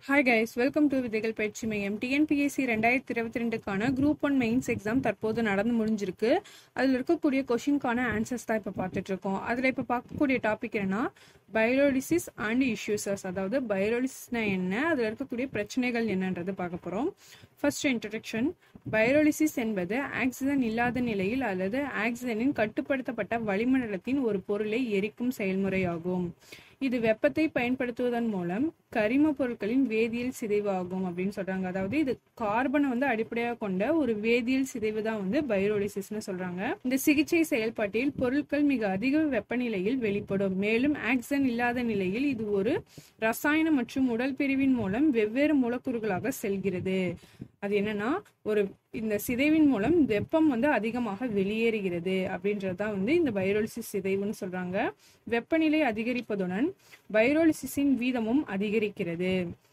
hi guys welcome to விதைகள் பயிற்சி மையம் டிஎன்பிஎஸ்சி ரெண்டாயிரத்தி இருபத்தி ரெண்டுக்கான குரூப் ஒன் மெயின்ஸ் எக்ஸாம் தற்போது நடந்து முடிஞ்சிருக்கு அதில் இருக்கக்கூடிய கொஷினுக்கான ஆன்சர்ஸ் தான் இப்போ பார்த்துட்டு இருக்கோம் அதில் இப்போ பார்க்கக்கூடிய டாபிக் என்னன்னா பயோலிசிஸ் அண்ட் இஷ்யூஸஸ் அதாவது பயோலிசிஸ்னா என்ன அதில் இருக்கக்கூடிய பிரச்சனைகள் என்னன்றது பார்க்க போகிறோம் ஃபர்ஸ்ட் இன்ட்ரடக்ஷன் பயோலிசிஸ் என்பது ஆக்சிஜன் இல்லாத நிலையில் அல்லது ஆக்சிஜனின் கட்டுப்படுத்தப்பட்ட வளிமண்டலத்தின் ஒரு பொருளை எரிக்கும் செயல்முறையாகும் இது வெப்பத்தை பயன்படுத்துவதன் மூலம் கரிம பொருட்களின் வேதியியல் சிதைவு ஆகும் அப்படின்னு சொல்றாங்க அதாவது இது கார்பனை வந்து அடிப்படையாக கொண்ட ஒரு வேதியியல் சிதைவு தான் வந்து பைரோலிசிஸ்னு சொல்றாங்க இந்த சிகிச்சை செயல்பாட்டில் பொருட்கள் மிக அதிக வெப்பநிலையில் வெளிப்படும் மேலும் ஆக்சிஜன் இல்லாத நிலையில் இது ஒரு ரசாயன மற்றும் உடல் பிரிவின் மூலம் வெவ்வேறு மூலக்கூறுகளாக செல்கிறது அது என்னன்னா ஒரு இந்த சிதைவின் மூலம் வெப்பம் வந்து அதிகமாக வெளியேறுகிறது அப்படின்றது தான் வந்து இந்த பைரோலிசிஸ் சிதைவுன்னு சொல்றாங்க வெப்பநிலை அதிகரிப்பதுடன் பைரோலிசிஸின் வீதமும் அதிகரிக்கிறது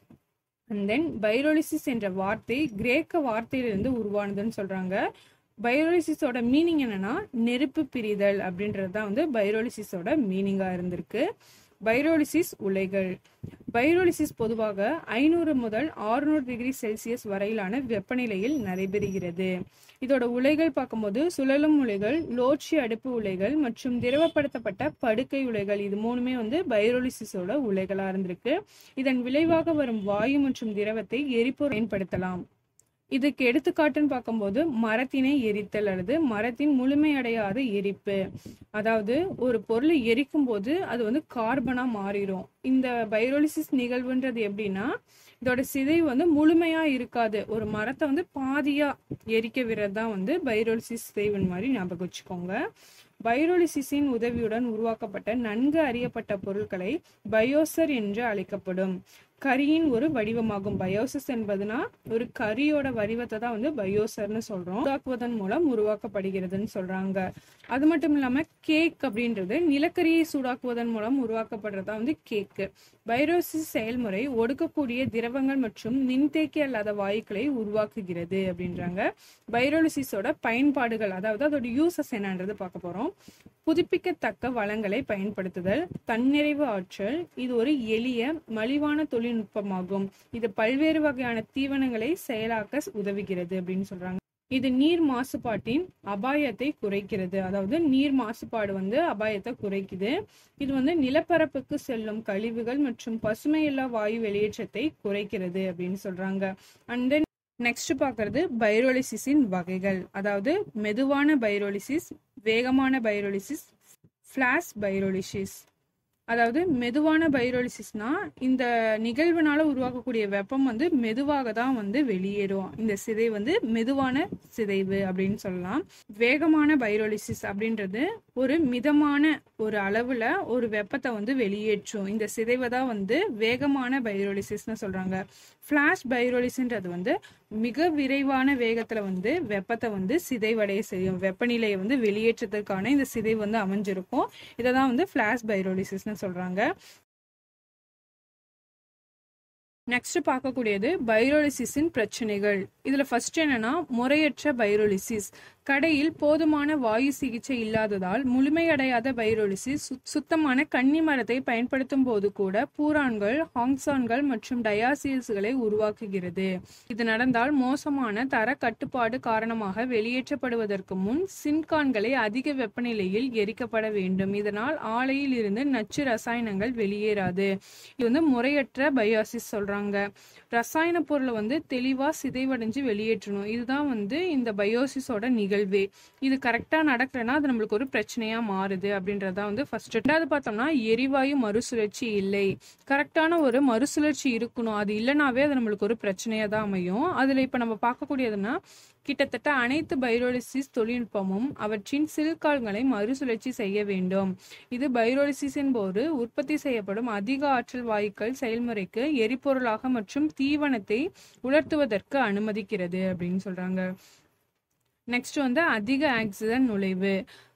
அண்ட் தென் பைரோலிசிஸ் என்ற வார்த்தை கிரேக்க வார்த்தையிலிருந்து உருவானதுன்னு சொல்றாங்க பைரோலிசிஸோட மீனிங் என்னன்னா நெருப்பு பிரிதல் அப்படின்றது தான் வந்து பைரோலிசிஸோட மீனிங்கா இருந்திருக்கு பைரோலிசிஸ் உலைகள் பைரோலிசிஸ் பொதுவாக ஐநூறு முதல் ஆறுநூறு டிகிரி செல்சியஸ் வரையிலான வெப்பநிலையில் நடைபெறுகிறது இதோட உலைகள் பார்க்கும்போது சுழலும் உலைகள் லோட்சி அடுப்பு உலைகள் மற்றும் திரவப்படுத்தப்பட்ட படுக்கை உலைகள் இது மூணுமே வந்து பைரோலிசிஸோட உலைகளா இருந்திருக்கு இதன் விளைவாக வரும் வாயு மற்றும் திரவத்தை எரிப்பொருள் பயன்படுத்தலாம் இதுக்கு எடுத்துக்காட்டுன்னு பார்க்கும்போது மரத்தினை எரித்தல் அல்லது மரத்தின் முழுமையடையாத எரிப்பு அதாவது ஒரு பொருளை எரிக்கும் போது அது வந்து கார்பனா மாறிடும் இந்த பைரோலிசிஸ் நிகழ்வுன்றது எப்படின்னா இதோட சிதைவு வந்து முழுமையா இருக்காது ஒரு மரத்தை வந்து பாதியா எரிக்க விடுறது தான் வந்து பைரோலிசிஸ் சிதைவுன்னு மாதிரி ஞாபகம் வச்சுக்கோங்க பைரோலிசிஸின் உதவியுடன் உருவாக்கப்பட்ட நன்கு அறியப்பட்ட பொருட்களை பயோசர் என்று அழைக்கப்படும் கரியின் ஒரு வடிவமாகும் பயோசஸ் என்பதுனா ஒரு கரியோட வடிவத்தை தான் வந்து பயோசர்னு சொல்றோம் உருவாக்குவதன் மூலம் உருவாக்கப்படுகிறதுன்னு சொல்றாங்க அது மட்டும் இல்லாம கேக் அப்படின்றது நிலக்கரியை சூடாக்குவதன் மூலம் உருவாக்கப்படுறதா வந்து கேக்கு பைரோசிஸ் செயல்முறை ஒடுக்கக்கூடிய திரவங்கள் மற்றும் மின்தேக்கி அல்லாத வாயுக்களை உருவாக்குகிறது அப்படின்றாங்க பைரோலிசிஸோட பயன்பாடுகள் அதாவது அதோட யூசஸ் என்னன்றது பார்க்க போறோம் புதுப்பிக்கத்தக்க வளங்களை பயன்படுத்துதல் தன்னிறைவு ஆற்றல் இது ஒரு எளிய மலிவான தொழில்நுட்பமாகும் இது பல்வேறு வகையான தீவனங்களை செயலாக்க உதவுகிறது அப்படின்னு சொல்றாங்க இது நீர் மாசுபாட்டின் அபாயத்தை குறைக்கிறது அதாவது நீர் மாசுபாடு வந்து அபாயத்தை குறைக்குது இது வந்து நிலப்பரப்புக்கு செல்லும் கழிவுகள் மற்றும் பசுமையில்லா வாயு வெளியேற்றத்தை குறைக்கிறது அப்படின்னு சொல்றாங்க அண்ட் தென் நெக்ஸ்ட் பார்க்கறது பைரோலிசிஸின் வகைகள் அதாவது மெதுவான பைரோலிசிஸ் வேகமான பைரோலிசிஸ் ஃபிளாஷ் பைரோலிசிஸ் அதாவது மெதுவான பைரோலிசிஸ்னா இந்த நிகழ்வுனால உருவாக்கக்கூடிய வெப்பம் வந்து மெதுவாக தான் வந்து வெளியேறும் இந்த சிதை வந்து மெதுவான சிதைவு அப்படின்னு சொல்லலாம் வேகமான பைரோலிசிஸ் அப்படின்றது ஒரு மிதமான ஒரு அளவுல ஒரு வெப்பத்தை வந்து வெளியேற்றும் இந்த சிதைவை தான் வந்து வேகமான பைரோலிசிஸ்னு சொல்றாங்க ஃபிளாஷ் பைரோலிஸ்ன்றது வந்து மிக விரைவான வேகத்துல வந்து வெப்பத்தை வந்து சிதைவடைய செய்யும் வெப்பநிலையை வந்து வெளியேற்றத்திற்கான இந்த சிதைவு வந்து அமைஞ்சிருக்கும் இதை தான் வந்து ஃபிளாஷ் பைரோலிசிஸ்னு சொல்றாங்க நெக்ஸ்ட் பார்க்கக்கூடியது பைரோலிசிஸின் பிரச்சனைகள் இதுல ஃபர்ஸ்ட் என்னன்னா முறையற்ற பைரோலிசிஸ் கடையில் போதுமான வாயு சிகிச்சை இல்லாததால் முழுமையடையாத பைரோலிசிஸ் சுத்தமான கன்னி மரத்தை பயன்படுத்தும் போது கூட பூரான்கள் ஹாங்சான்கள் மற்றும் டயாசில்ஸ்களை உருவாக்குகிறது இது நடந்தால் மோசமான தர கட்டுப்பாடு காரணமாக வெளியேற்றப்படுவதற்கு முன் சின்கான்களை அதிக வெப்பநிலையில் எரிக்கப்பட வேண்டும் இதனால் ஆலையில் இருந்து நச்சு ரசாயனங்கள் வெளியேறாது இது வந்து முறையற்ற பயோசிஸ் சொல்றாங்க ரசாயன பொருளை வந்து தெளிவா சிதைவடைஞ்சு வெளியேற்றணும் இதுதான் வந்து இந்த பயோசிஸோட நிகழ்வே இது கரெக்டா நடக்கலைன்னா அது நம்மளுக்கு ஒரு பிரச்சனையா மாறுது அப்படின்றதான் வந்து ஃபர்ஸ்ட் ரெண்டாவது பார்த்தோம்னா எரிவாயு மறுசுழற்சி இல்லை கரெக்டான ஒரு மறுசுழற்சி இருக்கணும் அது இல்லைனாவே அது நம்மளுக்கு ஒரு பிரச்சனையா தான் அமையும் அதுல இப்ப நம்ம பார்க்கக்கூடியதுன்னா கிட்டத்தட்ட அனைத்து பைரோலிசிஸ் தொழில்நுட்பமும் அவற்றின் சில்கால்களை மறுசுழற்சி செய்ய வேண்டும் இது பைரோலிசிஸின் போது உற்பத்தி செய்யப்படும் அதிக ஆற்றல் வாயுக்கள் செயல்முறைக்கு எரிபொருளாக மற்றும் தீவனத்தை உலர்த்துவதற்கு அனுமதிக்கிறது அப்படின்னு சொல்றாங்க நெக்ஸ்ட் வந்து அதிக ஆக்சிஜன் நுழைவு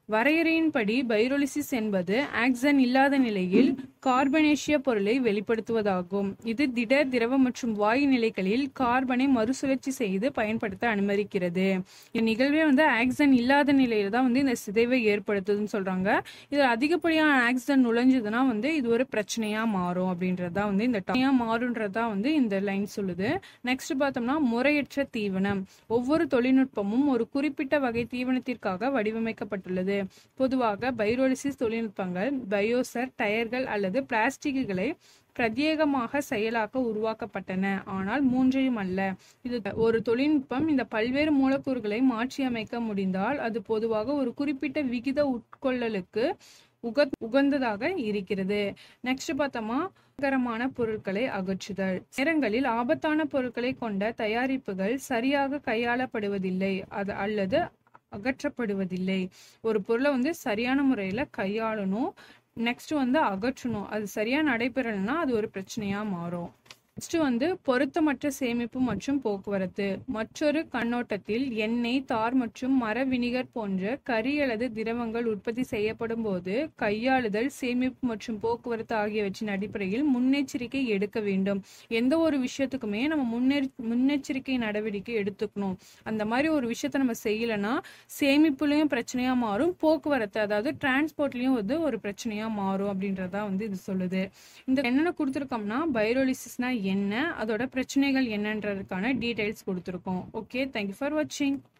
வரையறையின்படி பைரோலிசிஸ் என்பது ஆக்சன் இல்லாத நிலையில் கார்பனேஷிய பொருளை வெளிப்படுத்துவதாகும் இது திட திரவ மற்றும் வாயு நிலைகளில் கார்பனை மறுசுழற்சி செய்து பயன்படுத்த அனுமதிக்கிறது இந்நிகழ்வே வந்து ஆக்சன் இல்லாத நிலையில தான் வந்து இந்த சிதைவை ஏற்படுத்துதுன்னு சொல்றாங்க இது அதிகப்படியான ஆக்சன் நுழைஞ்சதுன்னா வந்து இது ஒரு பிரச்சனையா மாறும் அப்படின்றதா வந்து இந்த பிரச்சனையா மாறுன்றதா வந்து இந்த லைன் சொல்லுது நெக்ஸ்ட் பார்த்தோம்னா முறையற்ற தீவனம் ஒவ்வொரு தொழில்நுட்பமும் ஒரு குறிப்பிட்ட வகை தீவனத்திற்காக வடிவமைக்கப்பட்டுள்ளது பொதுவாக பைரோலிசிஸ் தொழில்நுட்பங்கள் பயோசர் டயர்கள் அல்லது பிளாஸ்டிக்குகளை பிரத்யேகமாக செயலாக்க உருவாக்கப்பட்டன ஆனால் மூன்றையும் அல்ல இது ஒரு தொழில்நுட்பம் இந்த பல்வேறு மூலக்கூறுகளை மாற்றியமைக்க முடிந்தால் அது பொதுவாக ஒரு குறிப்பிட்ட விகித உட்கொள்ளலுக்கு உக உகந்ததாக இருக்கிறது நெக்ஸ்ட் பார்த்தோமா கரமான பொருட்களை அகற்றுதல் நேரங்களில் ஆபத்தான பொருட்களை கொண்ட தயாரிப்புகள் சரியாக கையாளப்படுவதில்லை அது அல்லது அகற்றப்படுவதில்லை ஒரு பொருளை வந்து சரியான முறையில கையாளணும் நெக்ஸ்ட் வந்து அகற்றணும் அது சரியா நடைபெறலைன்னா அது ஒரு பிரச்சனையா மாறும் நெக்ஸ்ட் வந்து பொருத்தமற்ற சேமிப்பு மற்றும் போக்குவரத்து மற்றொரு கண்ணோட்டத்தில் எண்ணெய் தார் மற்றும் மர வினிகர் போன்ற கரி அல்லது திரவங்கள் உற்பத்தி செய்யப்படும் போது கையாளுதல் சேமிப்பு மற்றும் போக்குவரத்து ஆகியவற்றின் அடிப்படையில் முன்னெச்சரிக்கை எடுக்க வேண்டும் எந்த ஒரு விஷயத்துக்குமே நம்ம முன்னெறி முன்னெச்சரிக்கை நடவடிக்கை எடுத்துக்கணும் அந்த மாதிரி ஒரு விஷயத்த நம்ம செய்யலைன்னா சேமிப்புலயும் பிரச்சனையா மாறும் போக்குவரத்து அதாவது டிரான்ஸ்போர்ட்லயும் வந்து ஒரு பிரச்சனையா மாறும் அப்படின்றதா வந்து இது சொல்லுது இந்த என்னென்ன கொடுத்துருக்கோம்னா பைரோலிசிஸ்னா என்ன அதோட பிரச்சனைகள் என்னன்றதுக்கான டீடைல்ஸ் கொடுத்துருக்கோம் ஓகே தேங்க்யூ ஃபார் வாட்சிங்